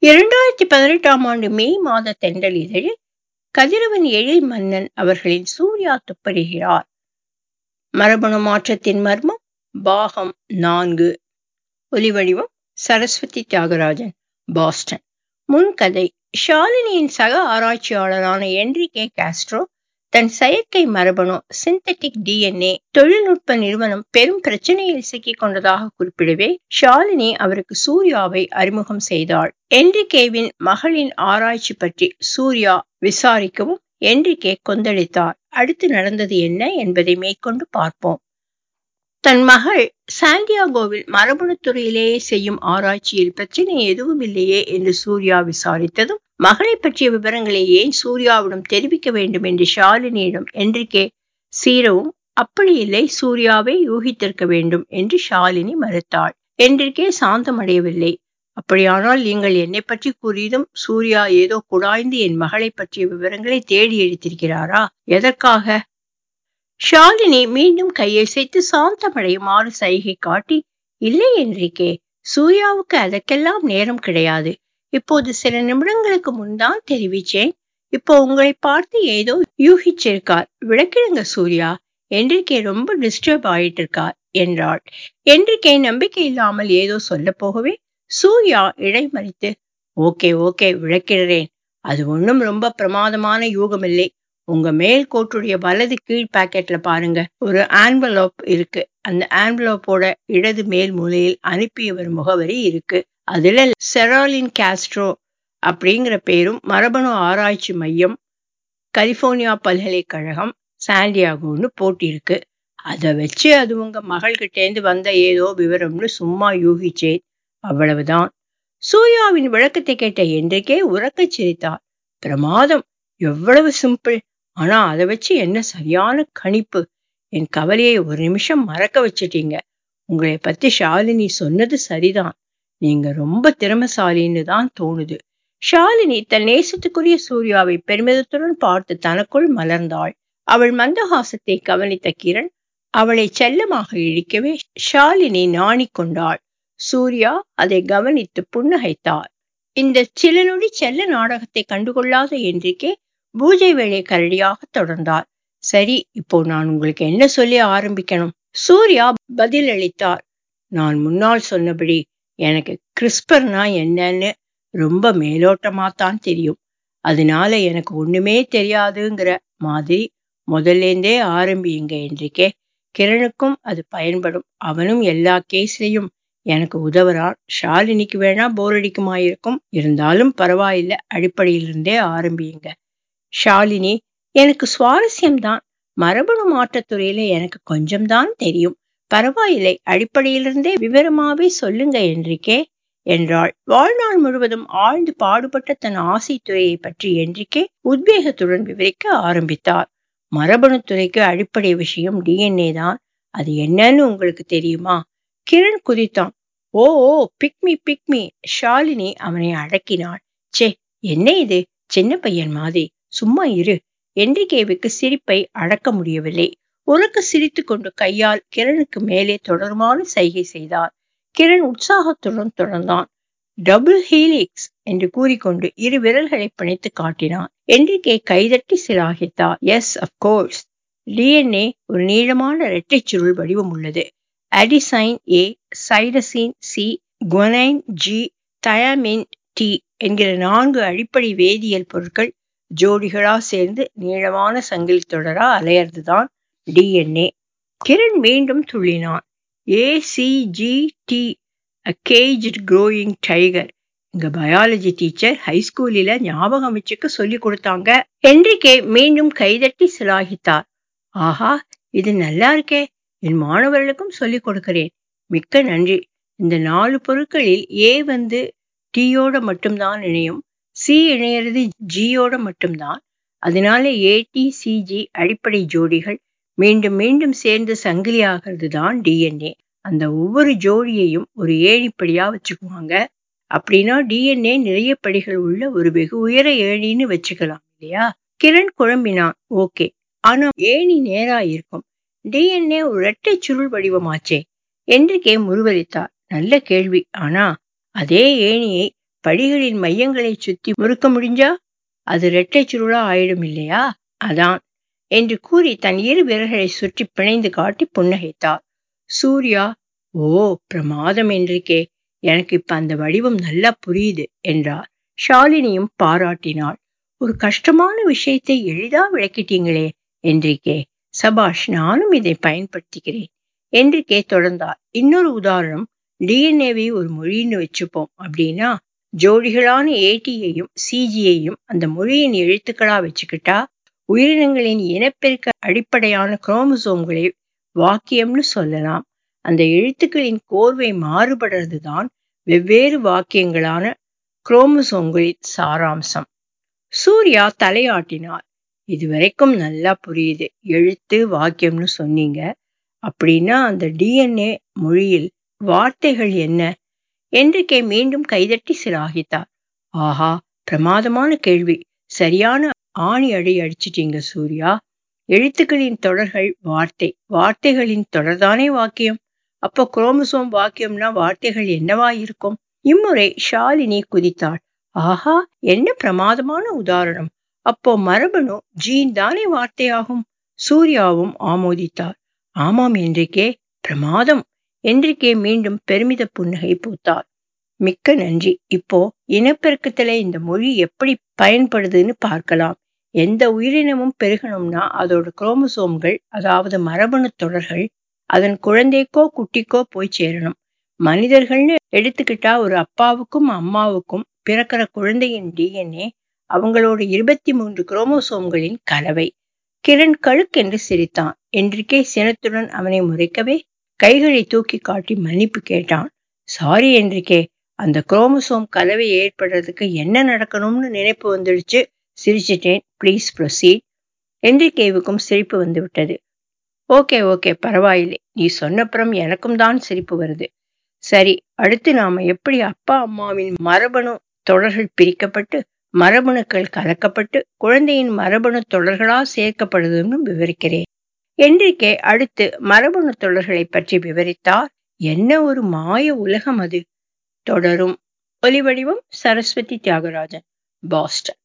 இரண்டாயிரத்தி பதினெட்டாம் ஆண்டு மே மாத தென்றல் இதழில் கதிரவன் எழில் மன்னன் அவர்களின் சூர்யா துப்பறிகிறார் மரபணு மாற்றத்தின் மர்மம் பாகம் நான்கு ஒலிவடிவம் சரஸ்வதி தியாகராஜன் பாஸ்டன் முன்கதை ஷாலினியின் சக ஆராய்ச்சியாளரான என்ரிகே காஸ்ட்ரோ தன் செயற்கை மரபணு சிந்தட்டிக் டிஎன்ஏ தொழில்நுட்ப நிறுவனம் பெரும் பிரச்சனையில் சிக்கிக் கொண்டதாக குறிப்பிடவே ஷாலினி அவருக்கு சூர்யாவை அறிமுகம் செய்தாள் என்ரிகேவின் மகளின் ஆராய்ச்சி பற்றி சூர்யா விசாரிக்கவும் என்ரிகே கொந்தளித்தார் அடுத்து நடந்தது என்ன என்பதை மேற்கொண்டு பார்ப்போம் தன் மகள் சாண்டியாகோவில் மரபணுத் துறையிலேயே செய்யும் ஆராய்ச்சியில் பிரச்சனை எதுவும் இல்லையே என்று சூர்யா விசாரித்ததும் மகளை பற்றிய விவரங்களை ஏன் சூர்யாவிடம் தெரிவிக்க வேண்டும் என்று ஷாலினியிடம் என்றிக்கே சீரவும் அப்படி இல்லை சூர்யாவே யூகித்திருக்க வேண்டும் என்று ஷாலினி மறுத்தாள் என்றிக்கே சாந்தமடையவில்லை அப்படியானால் நீங்கள் என்னை பற்றி கூறியதும் சூர்யா ஏதோ குடாய்ந்து என் மகளை பற்றிய விவரங்களை தேடி எடுத்திருக்கிறாரா எதற்காக ஷாலினி மீண்டும் கையசைத்து சாந்தமடையுமாறு சைகை காட்டி இல்லை என்றிக்கே சூர்யாவுக்கு அதற்கெல்லாம் நேரம் கிடையாது இப்போது சில நிமிடங்களுக்கு முன்தான் தெரிவிச்சேன் இப்போ உங்களை பார்த்து ஏதோ யூகிச்சிருக்கார் விளக்கிடுங்க சூர்யா என்றிக்கே ரொம்ப டிஸ்டர்ப் ஆயிட்டு இருக்கார் என்றாள் என்றிக்கே நம்பிக்கை இல்லாமல் ஏதோ சொல்ல போகவே சூர்யா இடைமறித்து ஓகே ஓகே விளக்கிடுறேன் அது ஒன்றும் ரொம்ப பிரமாதமான யூகம் இல்லை உங்க மேல் கோட்டுடைய வலது கீழ் பாக்கெட்ல பாருங்க ஒரு ஆன்வலோப் இருக்கு அந்த ஆன்வலோப்போட இடது மேல் மூலையில் அனுப்பியவர் முகவரி இருக்கு அதுல செராலின் காஸ்ட்ரோ அப்படிங்கிற பேரும் மரபணு ஆராய்ச்சி மையம் கலிபோர்னியா பல்கலைக்கழகம் சாண்டியாகோன்னு போட்டிருக்கு அதை வச்சு அது உங்க மகள்கிட்டேந்து வந்த ஏதோ விவரம்னு சும்மா யூகிச்சேன் அவ்வளவுதான் சூர்யாவின் விளக்கத்தை கேட்ட என்றைக்கே உறக்கச் சிரித்தார் பிரமாதம் எவ்வளவு சிம்பிள் ஆனா அதை வச்சு என்ன சரியான கணிப்பு என் கவலையை ஒரு நிமிஷம் மறக்க வச்சிட்டீங்க உங்களை பத்தி ஷாலினி சொன்னது சரிதான் நீங்க ரொம்ப திறமசாலின்னு தான் தோணுது ஷாலினி தன் நேசத்துக்குரிய சூர்யாவை பெருமிதத்துடன் பார்த்து தனக்குள் மலர்ந்தாள் அவள் மந்தஹாசத்தை கவனித்த கிரண் அவளை செல்லமாக இழிக்கவே ஷாலினி நாணிக்கொண்டாள் சூர்யா அதை கவனித்து புன்னகைத்தார் இந்த சில நொடி செல்ல நாடகத்தை கண்டுகொள்ளாத என்றிக்கே பூஜை வேலை கரடியாக தொடர்ந்தார் சரி இப்போ நான் உங்களுக்கு என்ன சொல்லி ஆரம்பிக்கணும் சூர்யா பதில் அளித்தார் நான் முன்னால் சொன்னபடி எனக்கு கிறிஸ்பர்னா என்னன்னு ரொம்ப மேலோட்டமா தான் தெரியும் அதனால எனக்கு ஒண்ணுமே தெரியாதுங்கிற மாதிரி முதல்லேந்தே ஆரம்பியுங்க என்றிக்கே கிரணுக்கும் அது பயன்படும் அவனும் எல்லா கேஸ்லயும் எனக்கு உதவுறான் ஷாலினிக்கு வேணா போர் அடிக்குமாயிருக்கும் இருந்தாலும் பரவாயில்ல அடிப்படையிலிருந்தே ஆரம்பியுங்க ஷாலினி எனக்கு சுவாரஸ்யம்தான் மரபணு மாற்றத்துறையில எனக்கு கொஞ்சம் தான் தெரியும் பரவாயில்லை அடிப்படையிலிருந்தே விவரமாவே சொல்லுங்க என்றிக்கே என்றாள் வாழ்நாள் முழுவதும் ஆழ்ந்து பாடுபட்ட தன் ஆசைத்துறையை பற்றி என்றிக்கே உத்வேகத்துடன் விவரிக்க ஆரம்பித்தார் மரபணு துறைக்கு அடிப்படை விஷயம் டிஎன்ஏ தான் அது என்னன்னு உங்களுக்கு தெரியுமா கிரண் குதித்தான் ஓ ஓ பிக்மி பிக்மி ஷாலினி அவனை அடக்கினாள் சே என்ன இது சின்ன பையன் மாதிரி சும்மா இரு என்றிகேவுக்கு சிரிப்பை அடக்க முடியவில்லை உறக்க சிரித்து கொண்டு கையால் கிரணுக்கு மேலே தொடருமாறு சைகை செய்தார் கிரண் உற்சாகத்துடன் தொடர்ந்தான் டபுள் ஹீலிக்ஸ் என்று கூறிக்கொண்டு இரு விரல்களை பிணைத்து காட்டினான் என்றிகே கைதட்டி சிலாகித்தார் எஸ் அப்கோர்ஸ் டிஎன்ஏ ஒரு நீளமான இரட்டை சுருள் வடிவம் உள்ளது adenine A cytosine C guanine G thymine T என்கிற நான்கு அடிப்படை வேதியியல் பொருட்கள் ஜோடிகளா சேர்ந்து நீளமான சங்கிலி தொடரா அலையறதுதான் டிஎன்ஏ கிரண் மீண்டும் துள்ளினான் ஏசிஜிடி கேஜ் க்ரோயிங் டைகர் எங்க பயாலஜி டீச்சர் ஹைஸ்கூலில ஞாபகம் வச்சுக்க சொல்லி கொடுத்தாங்க என்றிகே மீண்டும் கைதட்டி சிலாகித்தார் ஆஹா இது நல்லா இருக்கே என் மாணவர்களுக்கும் சொல்லிக் கொடுக்கிறேன் மிக்க நன்றி இந்த நாலு பொருட்களில் ஏ வந்து டீயோட மட்டும்தான் இணையும் சி இணையிறது ஜியோட மட்டும்தான் அதனால ஏடிசிஜி அடிப்படை ஜோடிகள் மீண்டும் மீண்டும் சேர்ந்து சங்கிலி ஆகிறது தான் டிஎன்ஏ அந்த ஒவ்வொரு ஜோடியையும் ஒரு ஏணிப்படியா வச்சுக்குவாங்க அப்படின்னா டிஎன்ஏ நிறைய படிகள் உள்ள ஒரு வெகு உயர ஏணின்னு வச்சுக்கலாம் இல்லையா கிரண் குழம்பினான் ஓகே ஆனா ஏணி நேரா இருக்கும் டிஎன்ஏ ஒரு இரட்டை சுருள் வடிவமாச்சே என்றிக்கே முருவலித்தார் நல்ல கேள்வி ஆனா அதே ஏணியை படிகளின் மையங்களை சுத்தி முறுக்க முடிஞ்சா அது இரட்டை சுருளா ஆயிடும் இல்லையா அதான் என்று கூறி தன் இரு விரல்களை சுற்றி பிணைந்து காட்டி புன்னகைத்தார் சூர்யா ஓ பிரமாதம் என்றிருக்கே எனக்கு இப்ப அந்த வடிவம் நல்லா புரியுது என்றார் ஷாலினியும் பாராட்டினாள் ஒரு கஷ்டமான விஷயத்தை எளிதா விளக்கிட்டீங்களே என்றிருக்கே சபாஷ் நானும் இதை பயன்படுத்திக்கிறேன் என்றிருக்கே தொடர்ந்தார் இன்னொரு உதாரணம் டிஎன்ஏவை ஒரு மொழின்னு வச்சுப்போம் அப்படின்னா ஜோடிகளான ஏடியையும் சிஜியையும் அந்த மொழியின் எழுத்துக்களா வச்சுக்கிட்டா உயிரினங்களின் இனப்பெருக்க அடிப்படையான குரோமசோம்களை வாக்கியம்னு சொல்லலாம் அந்த எழுத்துக்களின் கோர்வை மாறுபடுறது தான் வெவ்வேறு வாக்கியங்களான குரோமசோம்களின் சாராம்சம் சூர்யா தலையாட்டினார் இதுவரைக்கும் நல்லா புரியுது எழுத்து வாக்கியம்னு சொன்னீங்க அப்படின்னா அந்த டிஎன்ஏ மொழியில் வார்த்தைகள் என்ன என்றிக்கே மீண்டும் கைதட்டி சிலாகித்தார் ஆஹா பிரமாதமான கேள்வி சரியான ஆணி அடி அடிச்சிட்டீங்க சூர்யா எழுத்துக்களின் தொடர்கள் வார்த்தை வார்த்தைகளின் தொடர்தானே வாக்கியம் அப்போ குரோமசோம் வாக்கியம்னா வார்த்தைகள் என்னவா இருக்கும் இம்முறை ஷாலினி குதித்தாள் ஆஹா என்ன பிரமாதமான உதாரணம் அப்போ மரபணு ஜீன் தானே வார்த்தையாகும் சூர்யாவும் ஆமோதித்தார் ஆமாம் என்றிக்கே பிரமாதம் என்றிக்கே மீண்டும் பெருமித புன்னகை பூத்தார் மிக்க நன்றி இப்போ இனப்பெருக்கத்துல இந்த மொழி எப்படி பயன்படுதுன்னு பார்க்கலாம் எந்த உயிரினமும் பெருகணும்னா அதோட குரோமசோம்கள் அதாவது மரபணு தொடர்கள் அதன் குழந்தைக்கோ குட்டிக்கோ போய் சேரணும் மனிதர்கள்னு எடுத்துக்கிட்டா ஒரு அப்பாவுக்கும் அம்மாவுக்கும் பிறக்கிற குழந்தையின் டிஎன்ஏ அவங்களோட இருபத்தி மூன்று குரோமோசோம்களின் கலவை கிரண் கழுக்கென்று சிரித்தான் என்றிக்கே சினத்துடன் அவனை முறைக்கவே கைகளை தூக்கி காட்டி மன்னிப்பு கேட்டான் சாரி என்றிக்கே அந்த குரோமசோம் கலவை ஏற்படுறதுக்கு என்ன நடக்கணும்னு நினைப்பு வந்துடுச்சு சிரிச்சிட்டேன் ப்ளீஸ் ப்ரொசீட் என்றிகேவுக்கும் சிரிப்பு வந்து விட்டது ஓகே ஓகே பரவாயில்லை நீ சொன்னப்புறம் எனக்கும் தான் சிரிப்பு வருது சரி அடுத்து நாம எப்படி அப்பா அம்மாவின் மரபணு தொடர்கள் பிரிக்கப்பட்டு மரபணுக்கள் கலக்கப்பட்டு குழந்தையின் மரபணு தொடர்களா சேர்க்கப்படுதுன்னு விவரிக்கிறேன் என்றிக்கே அடுத்து மரபணு தொடர்களை பற்றி விவரித்தார் என்ன ஒரு மாய உலகம் அது தொடரும் ஒலிவடிவம் சரஸ்வதி தியாகராஜன் பாஸ்டன்